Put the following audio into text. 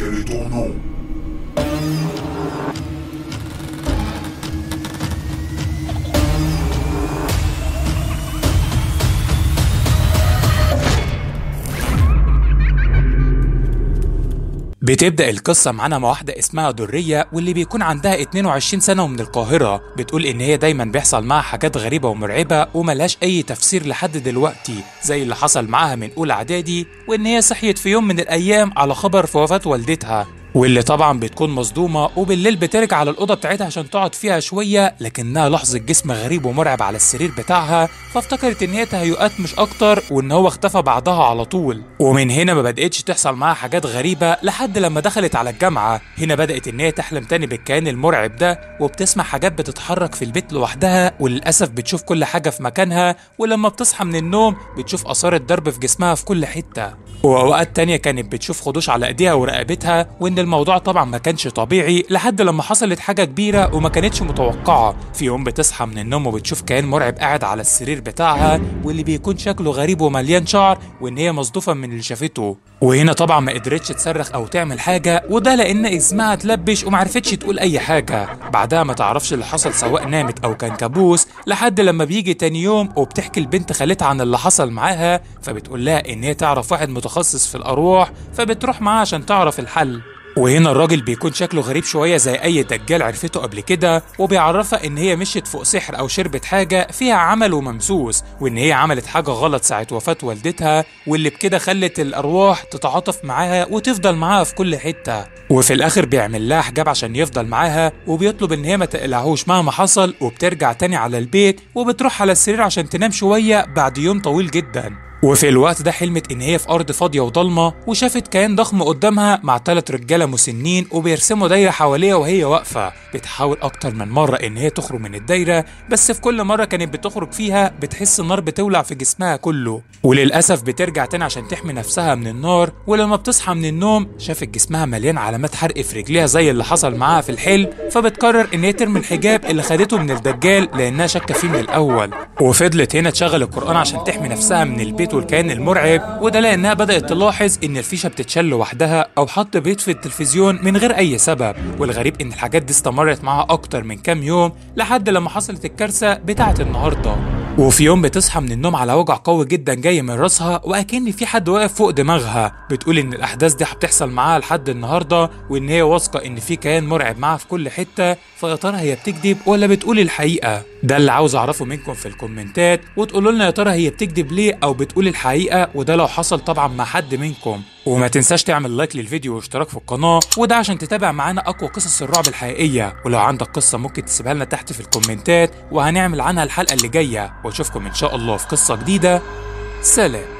سكيلتونو بتبدأ القصة معانا مع واحدة اسمها درية واللي بيكون عندها 22 سنة ومن القاهرة بتقول إن هي دايما بيحصل معاها حاجات غريبة ومرعبة وملهاش أي تفسير لحد دلوقتي زي اللي حصل معاها من أولى إعدادي وإن هي صحيت في يوم من الأيام على خبر في وفاة والدتها واللي طبعا بتكون مصدومة وبالليل بترجع على الأوضة بتاعتها عشان تقعد فيها شوية لكنها لاحظت جسم غريب ومرعب على السرير بتاعها فافتكرت إن هي تهيؤات مش أكتر وإن هو اختفى بعدها على طول ومن هنا ما بدأتش تحصل معاها حاجات غريبة لحد لما دخلت على الجامعة هنا بدأت إن هي تحلم تاني بالكيان المرعب ده وبتسمع حاجات بتتحرك في البيت لوحدها وللأسف بتشوف كل حاجة في مكانها ولما بتصحى من النوم بتشوف آثار الضرب في جسمها في كل حتة وأوقات تانية كانت بتشوف خدوش على إيديها ورقبتها وإن الموضوع طبعا ما كانش طبيعي لحد لما حصلت حاجة كبيرة وما كانتش متوقعة في يوم بتصحى من النوم وبتشوف كيان مرعب قاعد على السرير بتاعها واللي بيكون شكله غريب ومليان شعر وإن هي مصدوفة من اللي شافته وهنا طبعا ما قدرتش تصرخ او تعمل حاجه وده لان اسمها اتلبش وما عرفتش تقول اي حاجه بعدها ما تعرفش اللي حصل سواء نامت او كان كابوس لحد لما بيجي تاني يوم وبتحكي لبنت خالتها عن اللي حصل معاها فبتقول لها ان هي تعرف واحد متخصص في الارواح فبتروح معاه عشان تعرف الحل وهنا الراجل بيكون شكله غريب شوية زي أي دجال عرفته قبل كده وبيعرفها إن هي مشيت فوق سحر أو شربت حاجة فيها عمل وممسوس وإن هي عملت حاجة غلط ساعة وفاة والدتها واللي بكده خلت الأرواح تتعاطف معاها وتفضل معاها في كل حتة وفي الآخر بيعمل لها حجاب عشان يفضل معاها وبيطلب إن هي ما تقلعهوش مهما حصل وبترجع تاني على البيت وبتروح على السرير عشان تنام شوية بعد يوم طويل جدا وفي الوقت ده حلمت ان هي في ارض فاضيه وضلمه وشافت كيان ضخم قدامها مع ثلاث رجاله مسنين وبيرسموا دايره حواليها وهي واقفه بتحاول اكتر من مره ان هي تخرج من الدايره بس في كل مره كانت بتخرج فيها بتحس النار بتولع في جسمها كله وللاسف بترجع تاني عشان تحمي نفسها من النار ولما بتصحى من النوم شافت جسمها مليان علامات حرق في رجليها زي اللي حصل معاها في الحلم فبتقرر ان هي ترمي الحجاب اللي خدته من الدجال لانها شاكه فيه من الاول وفضلت هنا تشغل القران عشان تحمي نفسها من البيت والكيان المرعب وده لانها بدات تلاحظ ان الفيشه بتتشل لوحدها او حط بيض في التلفزيون من غير اي سبب والغريب ان الحاجات دي استمرت معاها اكتر من كام يوم لحد لما حصلت الكارثه بتاعه النهارده وفي يوم بتصحى من النوم على وجع قوي جدا جاي من راسها واكن في حد واقف فوق دماغها بتقول ان الاحداث دي بتحصل معاها لحد النهارده وان هي واثقه ان في كيان مرعب معاها في كل حته فيا ترى هي بتكذب ولا بتقول الحقيقه ده اللي عاوز اعرفه منكم في الكومنتات وتقولوا لنا يا ترى هي بتكذب ليه او بتقول الحقيقه وده لو حصل طبعا مع حد منكم وما تنساش تعمل لايك للفيديو واشتراك في القناه وده عشان تتابع معانا اقوى قصص الرعب الحقيقيه ولو عندك قصه ممكن تسيبها لنا تحت في الكومنتات وهنعمل عنها الحلقه اللي جايه واشوفكم ان شاء الله في قصه جديده سلام